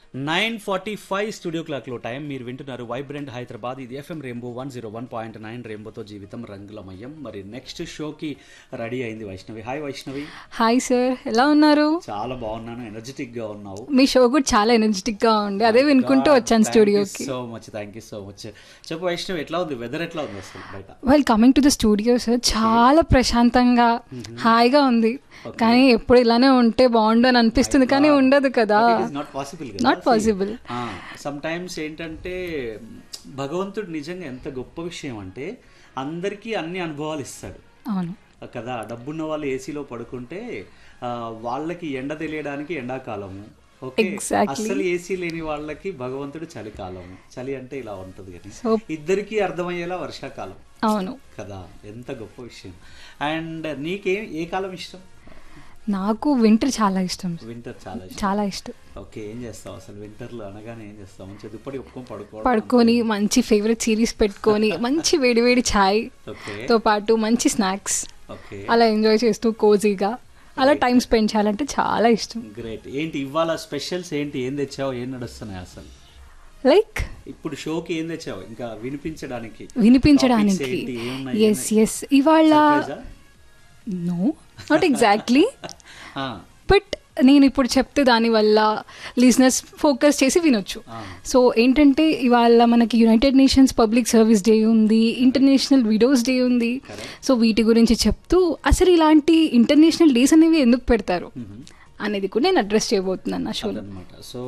Nine forty five studio క్లాక్లో time మీరు వింటున్నారు వైబ్రెంట్ హైదరాబాద్ ఇది FM Rainbow one zero one point nine రెయిన్బోతో జీవితం రంగులమయం మరి నెక్స్ట్ షోకి రెడీ అయింది Vaishnavi hi Vaishnavi hi sir ఎలా ఉన్నారు చాలా బాగున్నాను ఎనర్జెటిక్ గా ఉన్నావు మీ షో కూడా చాలా ఎనర్జెటిక్ గా ఉంది అదే వినుకుంటూ వచ్చాను స్టూడియోకి so much thank you so much చెప్పు వైష్ణవి ఎట్లా ఉంది వెదర్ ఎట్లా ఉంది అసలు బయట well coming to the studio sir చాలా ప్రశాంతంగా హాయిగా ఉంది కానీ ఎప్పుడు ఇలానే ఉంటే బాగుండు అని అనిపిస్తుంది కానీ ఉండదు కదా not possible not possible sometimes ఏంటంటే భగవంతుడు నిజంగా ఎంత గొప్ప విషయం అంటే అందరికీ అన్ని అనుభవాలు ఇస్తాడు అవును కదా డబ్బున్న వాళ్ళు ఏసీలో పడుకుంటే ఆ, వాళ్ళకి ఎండ తెలియడానికి ఎండాకాలము ఓకే Exactly. అసలు ఏసీ లేని వాళ్ళకి భగవంతుడు చలికాలము చలి అంటే ఇలా ఉంటది కానీ So- ఇద్దరికి అర్థమయ్యేలా వర్షాకాలం అవును కదా ఎంత గొప్ప విషయం అండ్ నీకే ఏ కాలం ఇష్టం నాకు వింటర్ చాలా ఇష్టం వింటర్ చాలా ఇష్టం చాలా ఇష్టం ఓకే ఏం చేస్తావు అసలు వింటర్లో అనగానే ఏం చేస్తావు మంచిగా దుప్పటి ఒప్పుకొని పడుకోవడం పడుకొని మంచి ఫేవరెట్ సిరీస్ పెట్టుకొని మంచి వేడి వేడి ఛాయ్ ఓకే తో పాటు మంచి స్నాక్స్ ఓకే అలా ఎంజాయ్ చేస్తూ కోజీగా అలా టైం స్పెండ్ చేయాలంటే చాలా ఇష్టం గ్రేట్ ఏంటి ఇవాళ స్పెషల్స్ ఏంటి ఏం తెచ్చావు ఏం నడుస్తున్నాయి అసలు లైక్ ఇప్పుడు షోకి ఏం తెచ్చావు ఇంకా వినిపించడానికి వినిపించడానికి Topics ఏంటి? ఏమున్నాయి? ఎస్ ఎస్ ఇవాళ Surprise ఆ? నో నాట్ ఎగ్జాక్ట్లీ ఆ, బట్ నేను ఇప్పుడు చెప్తే దానివల్ల లిజినెస్ ఫోకస్ చేసి వినొచ్చు ఆ. సో ఏంటంటే ఇవాళ మనకి United Nations public service day ఉంది ఇంటర్నేషనల్ విడోస్ డే ఉంది సో వీటి గురించి చెప్తూ అసలు ఇలాంటి ఇంటర్నేషనల్ డేస్ అనేవి ఎందుకు పెడతారు అనేది కూడా నేను అడ్రస్ చేయబోతున్నాను నా షోలో అదనమాట so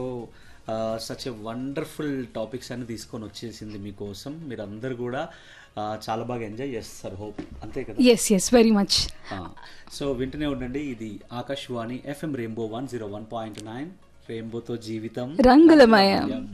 such a wonderful topics అని తీసుకొని వచ్చేసింది మీకోసం మీరు అందరు కూడా ఆ, చాలా బాగా ఎంజాయ్ చేస్తారు హోప్ అంతే కదా ఎస్ ఎస్ వెరీ మచ్ ఆ, సో వింటూనే ఉండండి ఇది Akashvani FM Rainbow one zero one point nine రెయిన్బోతో జీవితం రంగులమయం. రంగులమయం.